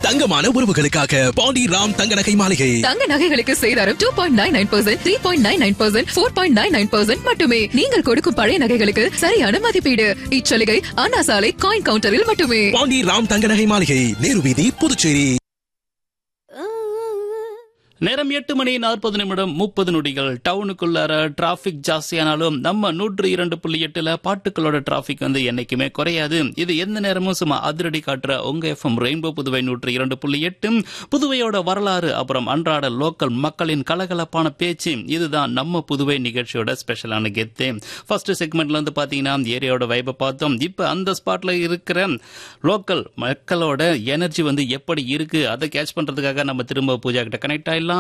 தங்கமான உறவுகளுக்காக பாண்டி ராம் தங்க நகை மாளிகை தங்க நகைகளுக்கு சேதாரம் two point nine nine percent three point nine nine percent four point nine nine percent மட்டுமே நீங்கள் கொடுக்கும் பழைய நகைகளுக்கு சரியான மதிப்பீடு இச்சலுகை அண்ணா சாலை காயின் கவுண்டரில் மட்டுமே பாண்டி ராம் தங்க நகை மாளிகை நேரு வீதி புதுச்சேரி நேரம் எட்டு மணி நாற்பது நிமிடம் முப்பது நொடிகள் டவுனுக்குள்ளார டிராபிக் ஜாஸ்தியானாலும் நம்ம நூற்று இரண்டு புள்ளி எட்டுல பாட்டுகளோட டிராபிக் வந்து என்னைக்குமே குறையாது இது எந்த நேரமும் சும்மா அதிரடி காட்டுற உங்க எஃப்எம் ரெயின்போ புதுவை நூற்று இரண்டு புள்ளி எட்டு புதுவையோட வரலாறு அப்புறம் அன்றாட லோக்கல் மக்களின் கலகலப்பான பேச்சு இதுதான் நம்ம புதுவை நிகழ்ச்சியோட ஸ்பெஷலான கெத்து ஃபர்ஸ்ட் செக்மெண்ட்ல வந்து பாத்தீங்கன்னா ஏரியாவோட வைபை பார்த்தோம் இப்ப அந்த ஸ்பாட்ல இருக்கிற லோக்கல் மக்களோட எனர்ஜி வந்து எப்படி இருக்கு அதை கேட்ச் பண்றதுக்காக நம்ம திரும்ப பூஜா கிட்ட கனெக்ட் ஆயிடலாம்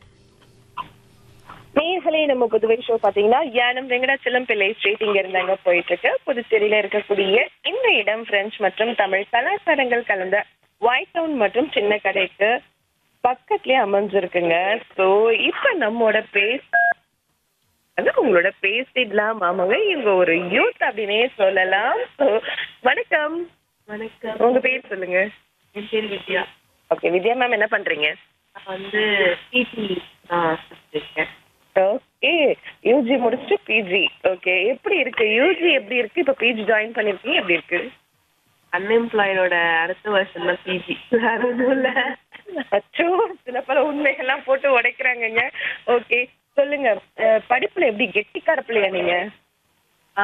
நேயர்களே நம்ம புதுவை ஷோ பாத்தீங்கன்னா யானம் வெங்கடாச்சலம் பிள்ளை ஸ்ட்ரீட் இங்க இருந்தாங்க போயிட்டு இருக்கு புதுச்சேரியில இருக்கக்கூடிய இந்த இடம் பிரெஞ்சு மற்றும் தமிழ் கலாச்சாரங்கள் கலந்த ஒயிட் டவுன் மற்றும் சின்ன கடைக்கு பக்கத்துலயே அமைஞ்சிருக்குங்க சோ இப்ப நம்மோட பேஸ் அது உங்களோட பேசிடலாம் ஆமாங்க இவங்க ஒரு யூத் அப்படின்னே சொல்லலாம் So, வணக்கம் வணக்கம் உங்க பேர் சொல்லுங்க என் பேர் வித்யா ஓகே வித்யா மேம் என்ன பண்றீங்க நான் வந்து பிடி இருக்கேன் ஓகே யூஜி முடிச்சுட்டு பிஜி ஓகே எப்படி இருக்கு யூஜி எப்படி இருக்கு இப்ப பிஜி ஜாயின் பண்ணிருக்கீங்க எப்படி இருக்கு அன்எம்ப்ளாய்டோட அடுத்த வருஷம் தான் பிஜி வேற ஒன்றும் இல்லை அச்சோ சில பல உண்மைகள்லாம் போட்டு உடைக்கிறாங்கங்க ஓகே சொல்லுங்க அஹ், படிப்புல எப்படி கெட்டிக்கார பிள்ளையா நீங்க